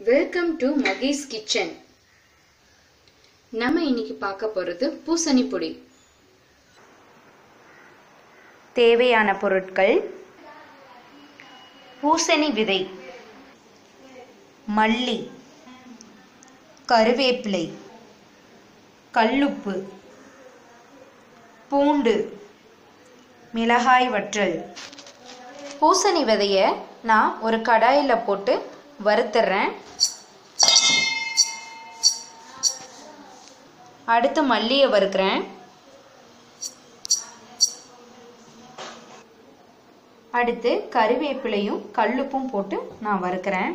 welcome to Mahesh kitchen நம்ம இன்னைக்கு பார்க்க போகிறது பூசணி பொடி தேவையான பொருட்கள் பூசணி விதை மல்லி கருவேப்பிலை கல்லுப்பு பூண்டு மிளகாய் வற்றல் பூசணி விதையை நான் ஒரு கடாயில் போட்டு வறுத்துறேன் அடுத்து மல்லியை வறுக்கிறேன் அடுத்து கருவேப்பிலையும் கல்லுப்பும் போட்டு நான் வறுக்கிறேன்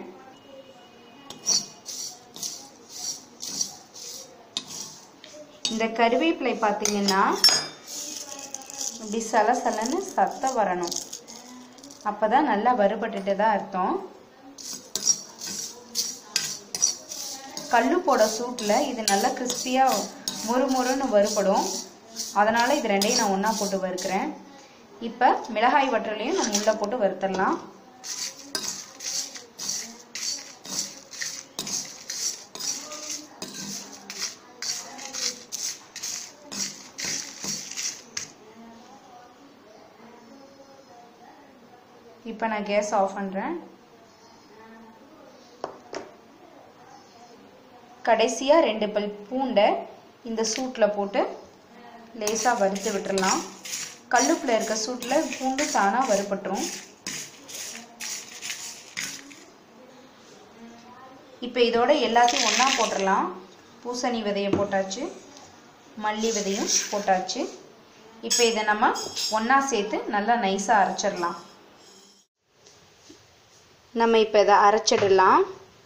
இந்த கருவேப்பிலை பார்த்தீங்கன்னா இப்படி சலசலன்னு சத்தம் வரணும் அப்போ தான் நல்லா வறுபட்டுட்டு தான் அர்த்தம் கல்லுப்போட சூட்டில் இது நல்லா கிறிஸ்பியாக முறுமுறுன்னு வறுபடும் அதனால் இது ரெண்டையும் நான் ஒன்றா போட்டு வறுக்கிறேன் இப்போ மிளகாய் வற்றலையும் நம்ம உள்ளே போட்டு வறுத்துடலாம் இப்போ நான் கேஸ் ஆஃப் பண்ணுறேன் கடைசியாக ரெண்டு பல் பூண்டை இந்த சூட்டில் போட்டு லேசாக வறுத்து விட்டுறலாம் கல்லுப்பில் இருக்க சூட்டில் பூண்டு தானாக வறுபட்டுரும் இப்போ இதோட எல்லாத்தையும் ஒன்றா போட்டுடலாம் பூசணி விதையை போட்டாச்சு மல்லி விதையும் போட்டாச்சு இப்போ இதை நம்ம ஒன்றா சேர்த்து நல்லா நைஸாக அரைச்சிடலாம் நம்ம இப்போ இதை அரைச்சிடலாம்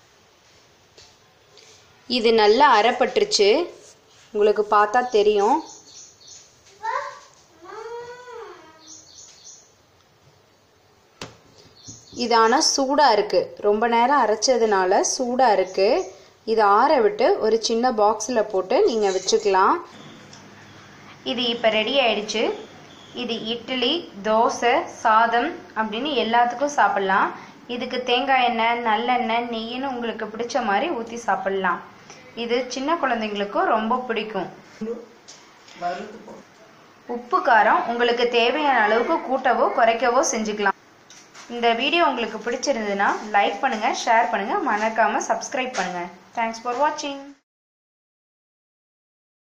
இது நல்லா அரைப்பட்டுருச்சு உங்களுக்கு பார்த்தா தெரியும் இது ஆனால் சூடாக இருக்குது ரொம்ப நேரம் அரைச்சதுனால சூடாக இருக்குது இதை ஆற விட்டு ஒரு சின்ன பாக்ஸில் போட்டு நீங்கள் வச்சுக்கலாம் இது இப்போ ரெடி ஆயிடுச்சு இது இட்லி தோசை சாதம் அப்படின்னு எல்லாத்துக்கும் சாப்பிட்லாம் இதுக்கு தேங்காய் எண்ணெய் நல்லெண்ணெய் நெய்ன்னு உங்களுக்கு பிடிச்ச மாதிரி ஊற்றி சாப்பிட்லாம் இது சின்ன குழந்தைங்களுக்கும் ரொம்ப பிடிக்கும் உப்பு காரம் உங்களுக்கு தேவையான அளவுக்கு கூட்டவோ குறைக்கவோ செஞ்சுக்கலாம் இந்த வீடியோ உங்களுக்கு பிடிச்சிருந்ததுன்னா லைக் பண்ணுங்கள் ஷேர் பண்ணுங்கள் மறக்காமல் சப்ஸ்கிரைப் பண்ணுங்கள் தேங்க்ஸ் ஃபார் வாட்சிங்